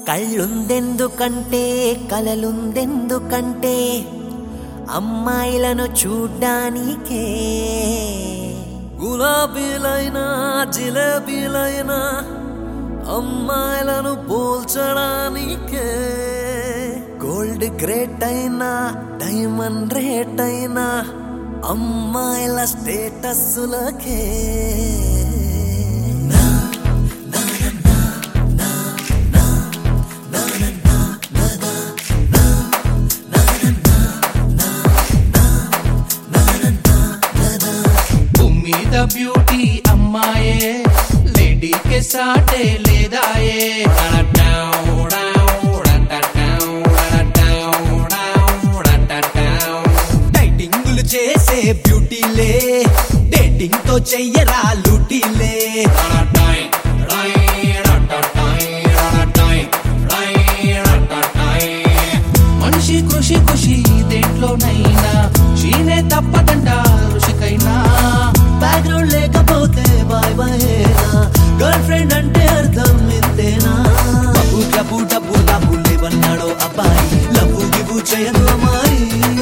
కళ్ళుందెందుకంటే కలలుందెందుకంటే అమ్మాయిలను చూడ్డానికే గులాబీలైనా జిలేబీలైనా అమ్మాయిలను పోల్చడానికే గోల్డ్ గ్రేట్ అయినా డైమండ్ రేట్ అయినా అమ్మాయిల స్టేటస్లకే మీద బ్యూటీ అమ్మాయే లేడీకే సాటే లేదాయే డైటింగులు చేసే బ్యూటీలే డేటింగ్ తో చెయ్యరా లూటీలే మనిషి కృషి ఖుషి దేంట్లోనైనా చీనే తప్పదంట ఋషికైనా బ్యాక్గ్రౌండ్ లేకపోతే బాయ్ బాయ్ గర్ల్ ఫ్రెండ్ అంటే అర్థం ఇంతేనా డబ్బు డబ్బు డబ్బు డబ్బు లేవన్నాడో అబ్బాయి లవ్వు గివ్వు చేయదు అమ్మాయి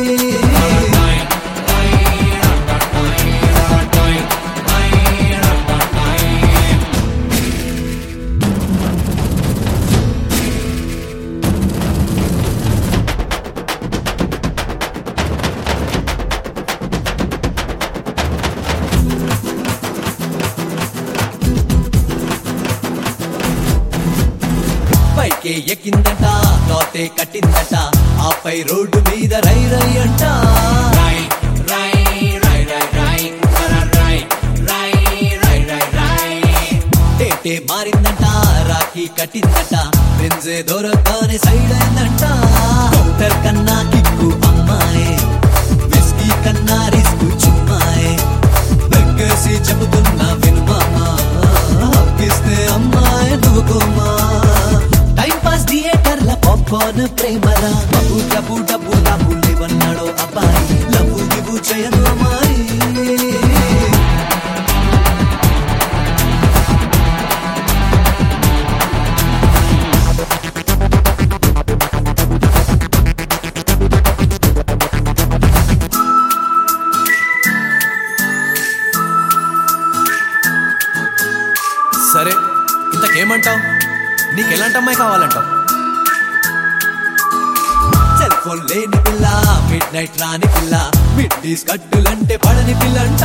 పైకే ఎక్కిందట లోతే కట్టిందట ఆపై రోడ్డు మీద రై రై అంట టేటే మారిందంట రాఖీ కట్టిందట ప్రిన్సే దొరకని సైడ్ అయిందంట కౌంటర్ కన్నా కిక్కు అమ్మాయే విస్కీ కన్నా రిస్క్ చుమ్మాయే దగ్గేసి చెబుతున్నా వినుమామా హక్కిస్తే అమ్మాయి నువ్వుకోమా టైం పాస్ థియేటర్ల పాప్కార్న్ ప్రేమరా బబు డబ్బు డబ్బు డబ్బు లేవన్నాడో అబ్బాయి లవ్వు గివ్వు చేయదు అమ్మాయి సరే ఇంతకేమంటావు నీకు ఎలాంటి అమ్మాయి కావాలంటావు సెల్ ఫోన్ లేని పిల్ల మిడ్ నైట్ రాని పిల్ల మిడ్ డీస్ కట్టులంటే పడని పిల్లంట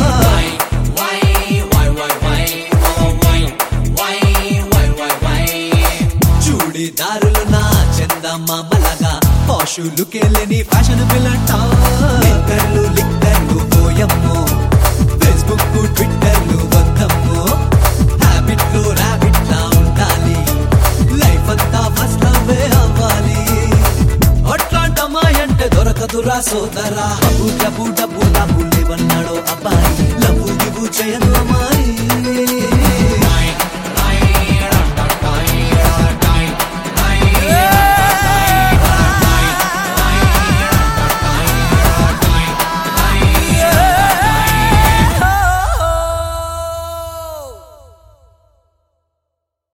చూడిదారులు నా చందమామలగా పాషులు కెళ్ళని ఫ్యాషన్ పిల్లంట లిక్కర్లు లిక్కర్లు పోయమ్మో ఫేస్బుక్ ట్విట్టర్లు వద్దమ్మో హ్యాబిట్లు ర్యాబిట్ లా ఉండాలి లైఫ్ అంతా ఫస్ట్ లవ్వే అవ్వాలి అట్లాంటి అమ్మాయి అంటే దొరకదురా సోదరా డబ్బు డబ్బు డబ్బు డబ్బు లేవన్నాడో అబ్బాయి లవ్వు గివ్వు చేయదు అమ్మాయి